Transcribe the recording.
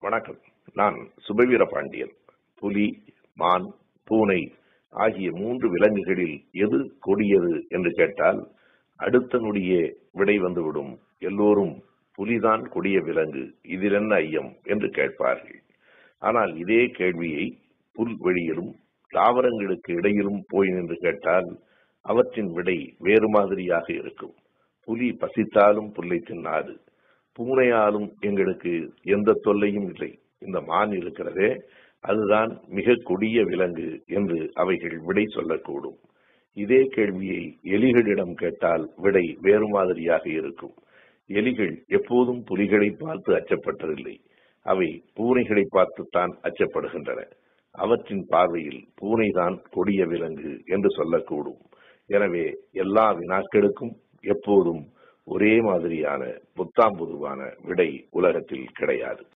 வணக்கம் நான் சுபவீர பாண்டியன் புலி மான் பூனை ஆகிய மூன்று விலங்குகளில் எது கொடியது என்று கேட்டால் அடுத்த நொடியே விடை வந்துவிடும் எல்லோரும் புலிதான் கொடிய விலங்கு இதில் என்ன ஐயம் என்று கேட்பார்கள் ஆனால் இதே கேள்வியை புல்வெளியிலும் தாவரங்களுக்கு இடையிலும் போய் நின்று கேட்டால் அவற்றின் விடை வேறு மாதிரியாக இருக்கும் புலி பசித்தாலும் புல்லை தின்னாது பூனையாலும் எங்களுக்கு எந்த தொல்லையும் இல்லை இந்த மான் இருக்கிறதே அதுதான் மிக கொடிய விலங்கு என்று அவைகள் விடை சொல்லக்கூடும் இதே கேள்வியை எலிகளிடம் கேட்டால் விடை வேறு மாதிரியாக இருக்கும் எலிகள் எப்போதும் புலிகளை பார்த்து அச்சப்பட்டதில்லை அவை பூனைகளை பார்த்துத்தான் அச்சப்படுகின்றன அவற்றின் பார்வையில் பூனைதான் கொடிய விலங்கு என்று சொல்லக்கூடும் எனவே எல்லா வினாக்களுக்கும் எப்போதும் ஒரே மாதிரியான புத்தாம்புதுவான விடை உலகத்தில் கிடையாது